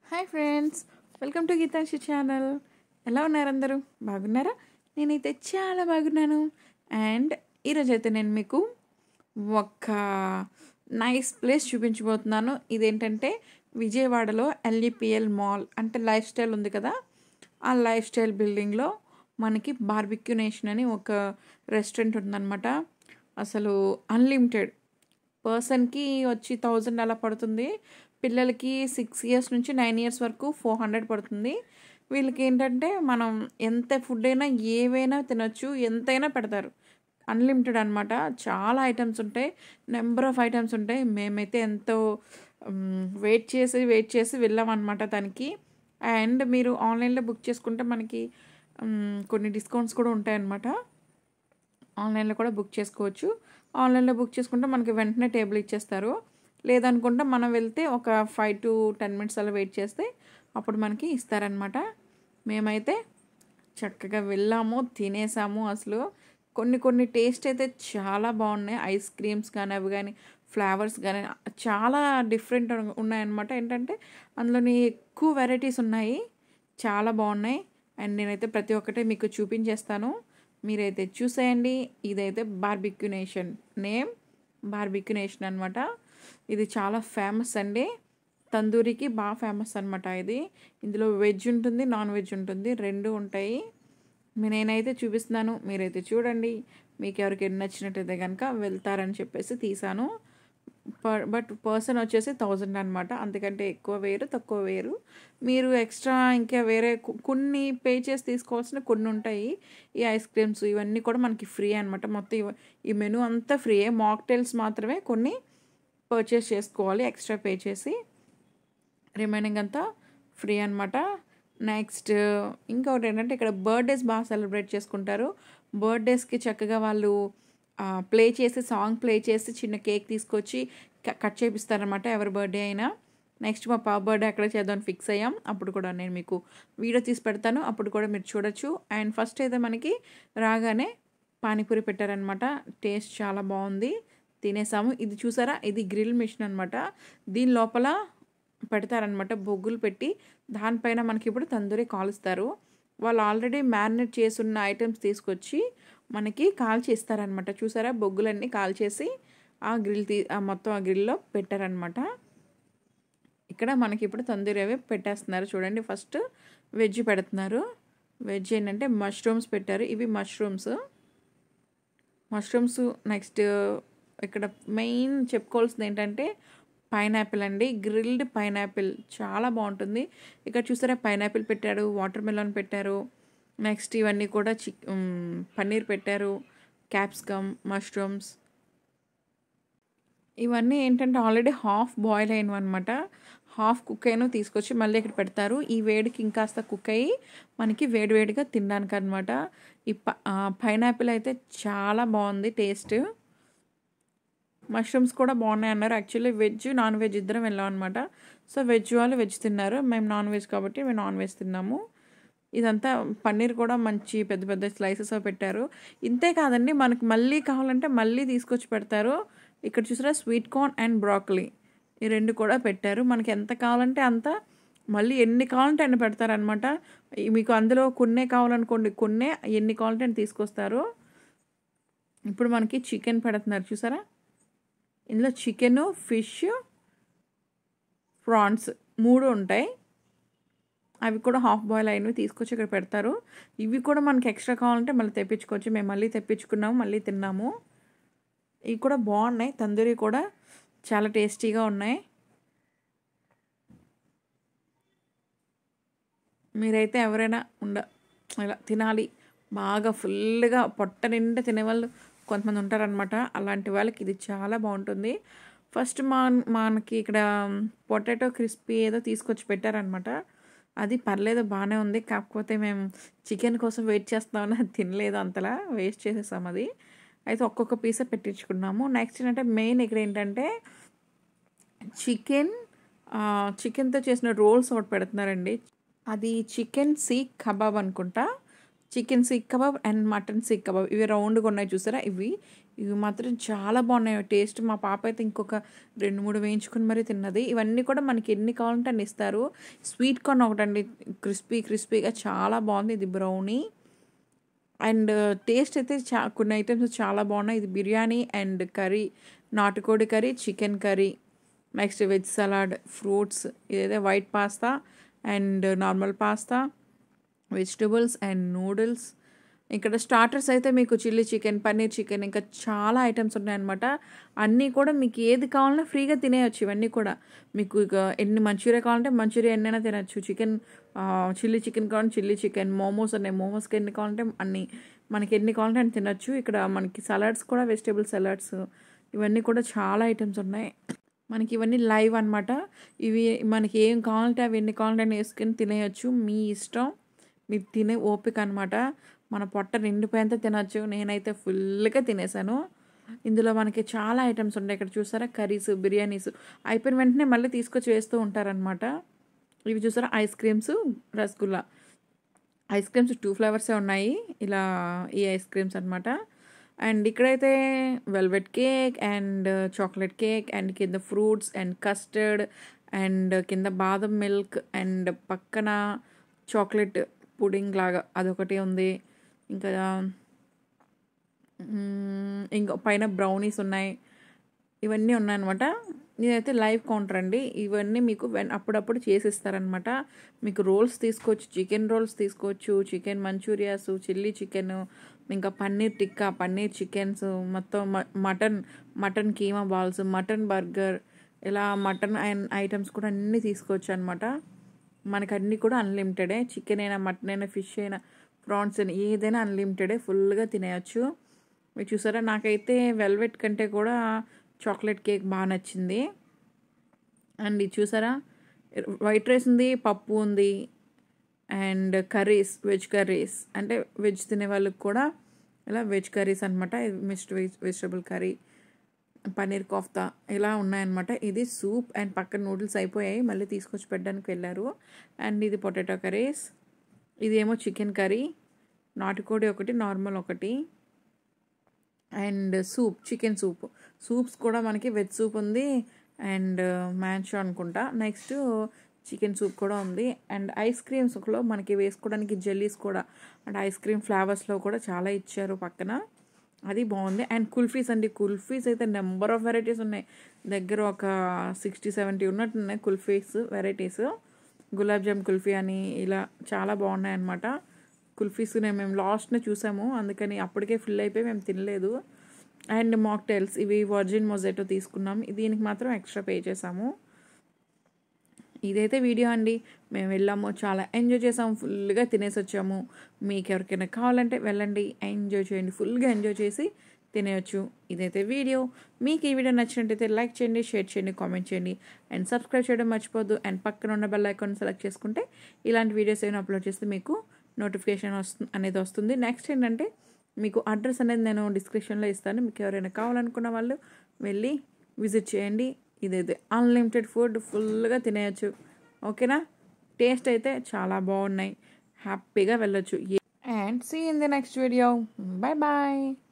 hi friends welcome to Geethanshi channel ఎలా ఉన్నారు అందరూ బాగున్నారా నేనైతే చాలా బాగున్నాను అండ్ ఈరోజు అయితే నేను మీకు ఒక నైస్ ప్లేస్ చూపించబోతున్నాను ఇదేంటంటే విజయవాడలో ఎల్ఈపిఎల్ మాల్ అంటే లైఫ్ స్టైల్ ఉంది కదా ఆ లైఫ్ స్టైల్ బిల్డింగ్లో మనకి బార్బిక్యూ నేషన్ అని ఒక రెస్టారెంట్ ఉందన్నమాట అసలు అన్లిమిటెడ్ పర్సన్కి వచ్చి థౌజండ్ అలా పడుతుంది పిల్లలకి సిక్స్ ఇయర్స్ నుంచి నైన్ ఇయర్స్ వరకు ఫోర్ హండ్రెడ్ పడుతుంది వీళ్ళకి ఏంటంటే మనం ఎంత ఫుడ్ అయినా ఏవైనా తినొచ్చు ఎంతైనా పెడతారు అన్లిమిటెడ్ అనమాట చాలా ఐటమ్స్ ఉంటాయి నెంబర్ ఆఫ్ ఐటమ్స్ ఉంటాయి మేమైతే ఎంతో వెయిట్ చేసి వెయిట్ చేసి వెళ్ళామన్నమాట దానికి అండ్ మీరు ఆన్లైన్లో బుక్ చేసుకుంటే మనకి మ్, కొన్ని డిస్కౌంట్స్ కూడా ఉంటాయన్నమాట ఆన్లైన్లో కూడా బుక్ చేసుకోవచ్చు ఆన్లైన్లో బుక్ చేసుకుంటే మనకి వెంటనే టేబుల్ ఇచ్చేస్తారు లేదనుకుంటే మనం వెళ్తే ఒక ఫైవ్ టు టెన్ మినిట్స్ అలా వెయిట్ చేస్తే అప్పుడు మనకి ఇస్తారనమాట మేమైతే చక్కగా వెళ్ళాము తినేసాము అసలు కొన్ని కొన్ని టేస్ట్ అయితే చాలా బాగున్నాయి ఐస్ క్రీమ్స్ కానీ అవి కానీ ఫ్లేవర్స్ కానీ చాలా డిఫరెంట్ ఉన్నాయన్నమాట ఏంటంటే అందులోని ఎక్కువ వెరైటీస్ ఉన్నాయి చాలా బాగున్నాయి అండ్ నేనైతే ప్రతి ఒక్కటే మీకు చూపించేస్తాను మీరైతే చూసేయండి ఇదైతే Barbeque Nation name Barbeque Nation అనమాట ఇది చాలా ఫేమస్ అండి తందూరికి బాగా ఫేమస్ అనమాట ఇది ఇందులో వెజ్ ఉంటుంది నాన్ వెజ్ ఉంటుంది రెండు ఉంటాయి మీ- నేనైతే చూపిస్తున్నాను మీరైతే చూడండి మీకు ఎవరికైనా నచ్చినట్టయితే కనుక వెళ్తారని చెప్పేసి తీసాను పర్ బట్ పర్సన్ వచ్చేసి థౌజండ్ అనమాట అంతకంటే ఎక్కువ వేరు తక్కువ వేరు మీరు ఎక్స్ట్రా ఇంకా వేరే కొ- కొన్ని పే చేసి తీసుకోవాల్సిన కొన్ని ఉంటాయి ఈ ఐస్ క్రీమ్స్ ఇవన్నీ కూడా మనకి ఫ్రీ అనమాట మొత్తం ఇవ- ఈ మెనూ అంతా ఫ్రీయే మాక్టైల్స్ మాత్రమే కొన్ని పర్చేస్ చేసుకోవాలి ఎక్స్ట్రా పే చేసి రిమైనింగ్ అంతా ఫ్రీ అనమాట నెక్స్ట్ ఇంకొకటి ఏంటంటే ఇక్కడ బర్త్డేస్ బాగా సెలబ్రేట్ చేసుకుంటారు బర్త్డేస్కి చక్కగా వాళ్ళు ప్లే చేసి సాంగ్ ప్లే చేసి చిన్న కేక్ తీసుకొచ్చి క- కట్ చేపిస్తారనమాట ఎవరి బర్త్డే అయినా నెక్స్ట్ మా పాప బర్త్డే అక్కడ చేద్దామని ఫిక్స్ అయ్యాం అప్పుడు కూడా నేను మీకు వీడియో తీసి పెడతాను అప్పుడు కూడా మీరు చూడొచ్చు అండ్ ఫస్ట్ అయితే మనకి రాగానే పానీపూరి పెట్టారనమాట టేస్ట్ చాలా బాగుంది తినేసాము ఇది చూసారా ఇది గ్రిల్ మిషన్ అనమాట దీని లోపల పెడతారనమాట బొగ్గులు పెట్టి దానిపైన మనకి ఇప్పుడు తందూరి కాలుస్తారు వాళ్ళు ఆల్రెడీ మ్యారినేట్ చేసున్న ఐటమ్స్ తీసుకొచ్చి మనకి కాల్చి ఇస్తారనమాట చూసారా బొగ్గులన్నీ కాల్చేసి ఆ గ్రిల్ తీ ఆ మొత్తం ఆ గ్రిల్లో పెట్టారనమాట ఇక్కడ మనకి ఇప్పుడు తందూరి అవి పెట్టేస్తున్నారు చూడండి ఫస్ట్ వెజ్ పెడుతున్నారు వెజ్ ఏంటంటే మష్రూమ్స్ పెట్టారు ఇవి మష్రూమ్స్ మష్రూమ్స్ నెక్స్ట్ ఇక్కడ మెయిన్ చెప్పుకోవాల్సింది ఏంటంటే పైనాపిల్ అండి గ్రిల్డ్ పైనాపిల్ చాలా బాగుంటుంది ఇక్కడ చూసారా పైనాపిల్ పెట్టారు వాటర్ మెలన్ పెట్టారు నెక్స్ట్ ఇవన్నీ కూడా చిక్ ఉమ్, పన్నీర్ పెట్టారు క్యాప్సికమ్ మష్రూమ్స్ ఇవన్నీ ఏంటంటే ఆల్రెడీ హాఫ్ బాయిల్ అయినవి అనమాట హాఫ్ కుక్ అయిన తీసుకొచ్చి మళ్ళీ ఇక్కడ పెడతారు ఈ వేడికి ఇంకాస్త కుక్ అయ్యి మనకి వేడివేడిగా తినడానికి అనమాట ఈ ప పైనాపిల్ అయితే చాలా బాగుంది టేస్ట్ మష్రూమ్స్ కూడా బాగున్నాయి అన్నారు యాక్చువల్లీ వెజ్ నాన్ వెజ్ ఇద్దరం వెళ్ళాం అనమాట సో వెజ్ వాళ్ళు వెజ్ తిన్నారు మేము నాన్ వెజ్ కాబట్టి మేము నాన్ వెజ్ తిన్నాము ఇదంతా పన్నీర్ కూడా మంచి పెద్ద పెద్ద స్లైసెస్ పెట్టారు ఇంతే కాదండి మనకి మళ్ళీ కావాలంటే మళ్ళీ తీసుకొచ్చి పెడతారు ఇక్కడ చూసారా స్వీట్ కార్న్ అండ్ బ్రాకలీ ఈ రెండు కూడా పెట్టారు మనకి ఎంత కావాలంటే అంత మళ్ళీ ఎన్ని కావాలంటే అన్ని పెడతారనమాట మీకు అందులో కొన్నే కావాలనుకోండి కొన్నే ఎన్ని కావాలంటే అన్ని తీసుకొస్తారు ఇప్పుడు మనకి చికెన్ పెడుతున్నారు చూసారా ఇందులో చికెన్ ఫిష్ ప్రాన్స్ మూడు ఉంటాయి అవి కూడా హాఫ్ బాయిల్ అయినవి తీసుకొచ్చి ఇక్కడ పెడతారు ఇవి కూడా మనకి ఎక్స్ట్రా కావాలంటే మళ్ళీ తెప్పించుకోవచ్చు మేము మళ్ళీ తెప్పించుకున్నాము మళ్ళీ తిన్నాము ఇవి కూడా బాగున్నాయి తందూరి కూడా చాలా టేస్టీగా ఉన్నాయి మీరైతే ఎవరైనా ఉండ ఇలా తినాలి బాగా ఫుల్గా పొట్ట నిండా తినేవాళ్ళు కొంతమంది ఉంటారనమాట అలాంటి వాళ్ళకి ఇది చాలా బాగుంటుంది ఫస్ట్ మా మనకి ఇక్కడ పొటాటో క్రిస్పీ ఏదో తీసుకొచ్చి పెట్టారనమాట అది పర్లేదు బాగానే ఉంది కాకపోతే మేము చికెన్ కోసం వెయిట్ చేస్తామని అది తినలేదు అంతలా వేస్ట్ చేసేసాం అది అయితే ఒక్కొక్క పీసే పెట్టించుకున్నాము నెక్స్ట్ ఏంటంటే మెయిన్ ఇక్కడ ఏంటంటే చికెన్ చికెన్తో చేసిన రోల్స్ ఒకటి పెడుతున్నారండి అది చికెన్ సీక్ కబాబ్ అనుకుంటా chicken seekh kebab and mutton seekh kebab ఇవి రౌండ్గా ఉన్నాయి చూసారా ఇవి ఇవి మాత్రం చాలా బాగున్నాయి టేస్ట్ మా పాప అయితే ఇంకొక రెండు మూడు వేయించుకుని మరీ తిన్నది ఇవన్నీ కూడా మనకి ఎన్ని కావాలంటే అన్ని ఇస్తారు స్వీట్ కార్న్ ఒకటండి క్రిస్పీ క్రిస్పీగా చాలా బాగుంది ఇది బ్రౌనీ అండ్ టేస్ట్ అయితే చా కొన్ని ఐటమ్స్ చాలా బాగున్నాయి ఇది బిర్యానీ అండ్ కర్రీ నాటుకోడి curry chicken curry next veg salad fruits ఇదైతే white pasta and normal pasta vegetables and noodles ఇక్కడ స్టార్టర్స్ అయితే మీకు చిల్లీ చికెన్ పన్నీర్ చికెన్ ఇంకా చాలా ఐటమ్స్ ఉన్నాయన్నమాట అన్నీ కూడా మీకు ఏది కావాలన్నా ఫ్రీగా తినేయచ్చు ఇవన్నీ కూడా మీకు ఇక ఎన్ని మంచూరియా కావాలంటే మంచూరియా ఎన్నైనా తినచ్చు చికెన్ చిల్లీ చికెన్ కావాలంటే చిల్లీ చికెన్ మోమోస్ ఉన్నాయి మోమోస్కి ఎన్ని కావాలంటే అన్ని మనకి ఎన్ని కావాలంటే అన్ని తినచ్చు ఇక్కడ మనకి సలాడ్స్ కూడా వెజిటేబుల్ సలాడ్స్ ఇవన్నీ కూడా చాలా ఐటమ్స్ ఉన్నాయి మనకి ఇవన్నీ లైవ్ అనమాట ఇవి మనకి ఏం కావాలంటే అవి ఎన్ని కావాలంటే అన్ని వేసుకొని తినేయచ్చు మీ ఇష్టం మీరు తినే ఓపిక అనమాట మన పొట్ట నిండిపోయేంత తినచ్చు నేనైతే ఫుల్గా తినేసాను ఇందులో మనకి చాలా ఐటమ్స్ ఉంటాయి ఇక్కడ చూసారా కర్రీస్ బిర్యానీస్ అయిపోయిన వెంటనే మళ్ళీ తీసుకొచ్చి వేస్తూ ఉంటారనమాట ఇవి చూసారా ice creams rasgulla ice creams two ఫ్లేవర్సే ఉన్నాయి ఇలా ఈ ఐస్ క్రీమ్స్ అనమాట అండ్ ఇక్కడైతే velvet cake and chocolate cake and కింద ఫ్రూట్స్ అండ్ కస్టర్డ్ అండ్ కింద బాదం మిల్క్ అండ్ పక్కన చాక్లెట్ పుడింగ్ లాగా అదొకటి ఉంది ఇంకా ఇంకా పైన బ్రౌనీస్ ఉన్నాయి ఇవన్నీ ఉన్నాయన్నమాట ఇదైతే లైవ్ కౌంటర్ అండి ఇవన్నీ మీకు అప్పుడప్పుడు చేసిస్తారనమాట మీకు రోల్స్ తీసుకోవచ్చు చికెన్ రోల్స్ తీసుకోవచ్చు చికెన్ మంచూరియాస్ చిల్లీ చికెన్ ఇంకా పన్నీర్ టిక్కా పన్నీర్ చికెన్స్ మొత్తం mutton mutton keema balls mutton burger ఇలా మటన్ ఐటమ్స్ కూడా అన్నీ తీసుకోవచ్చు అనమాట మనకు అన్నీ కూడా అన్లిమిటెడే చికెన్ అయినా మటన్ అయినా ఫిష్ అయినా ప్రాన్స్ అయినా ఏదైనా అన్లిమిటెడే ఫుల్గా తినేయచ్చు మీరు చూసారా నాకైతే వెల్వెట్ కంటే కూడా చాక్లెట్ కేక్ బాగా నచ్చింది అండ్ ఇది చూసారా వైట్ రైస్ ఉంది పప్పు ఉంది అండ్ కర్రీస్ వెజ్ కర్రీస్ అంటే వెజ్ తినే వాళ్ళకి కూడా ఇలా వెజ్ కర్రీస్ అనమాట mixed veg vegetable curry paneer kofta ఇలా ఉన్నాయన్నమాట ఇది సూప్ అండ్ పక్కన నూడిల్స్ అయిపోయాయి మళ్ళీ తీసుకొచ్చి పెట్టడానికి వెళ్ళారు అండ్ ఇది పొటాటో కర్రీస్ ఇదేమో చికెన్ కర్రీ నాటుకోడి ఒకటి నార్మల్ ఒకటి and soup chicken soup soups కూడా మనకి వెజ్ సూప్ ఉంది అండ్ మ్యాన్షో అనుకుంటా నెక్స్ట్ చికెన్ సూప్ కూడా ఉంది అండ్ ఐస్ క్రీమ్స్లో మనకి వేసుకోవడానికి జెల్లీస్ కూడా అండ్ ఐస్ క్రీమ్ ఫ్లేవర్స్లో కూడా చాలా ఇచ్చారు పక్కన అది బాగుంది అండ్ కుల్ఫీస్ అండి కుల్ఫీస్ అయితే నెంబర్ ఆఫ్ వెరైటీస్ ఉన్నాయి దగ్గర ఒక సిక్స్టీ సెవెంటీ ఉన్నట్టు ఉన్నాయి కుల్ఫీస్ వెరైటీస్ గులాబ్ జామ్ కుల్ఫీ అని ఇలా చాలా బాగున్నాయి అనమాట కుల్ఫీస్ నేను మేము లాస్ట్నే చూసాము అందుకని అప్పటికే ఫుల్ అయిపోయి మేము తినలేదు అండ్ మాక్టైల్స్ ఇవి వర్జిన్ మొజెటో తీసుకున్నాం దీనికి మాత్రం ఎక్స్ట్రా పే చేసాము ఇదైతే వీడియో అండి మేము వెళ్ళాము చాలా ఎంజాయ్ చేసాము ఫుల్గా తినేసి వచ్చాము మీకు ఎవరికైనా కావాలంటే వెళ్ళండి ఎంజాయ్ చేయండి ఫుల్గా ఎంజాయ్ చేసి తినేయచ్చు ఇదైతే వీడియో మీకు ఈ వీడియో నచ్చినట్టయితే లైక్ చేయండి షేర్ చేయండి కామెంట్ చేయండి అండ్ సబ్స్క్రైబ్ చేయడం మర్చిపోద్దు అండ్ పక్కన ఉన్న బెల్ ఐకాన్ సెలెక్ట్ చేసుకుంటే ఇలాంటి వీడియోస్ ఏమైనా అప్లోడ్ చేస్తే మీకు నోటిఫికేషన్ వస్తుంది అనేది వస్తుంది నెక్స్ట్ ఏంటంటే మీకు అడ్రస్ అనేది నేను డిస్క్రిప్షన్లో ఇస్తాను మీకు ఎవరైనా కావాలనుకున్న వాళ్ళు వెళ్ళి విజిట్ చేయండి ఇదైతే అన్లిమిటెడ్ ఫుడ్ ఫుల్గా తినేయచ్చు ఓకేనా టేస్ట్ అయితే చాలా బాగున్నాయి హ్యాపీగా వెళ్ళొచ్చు and see in the next video bye bye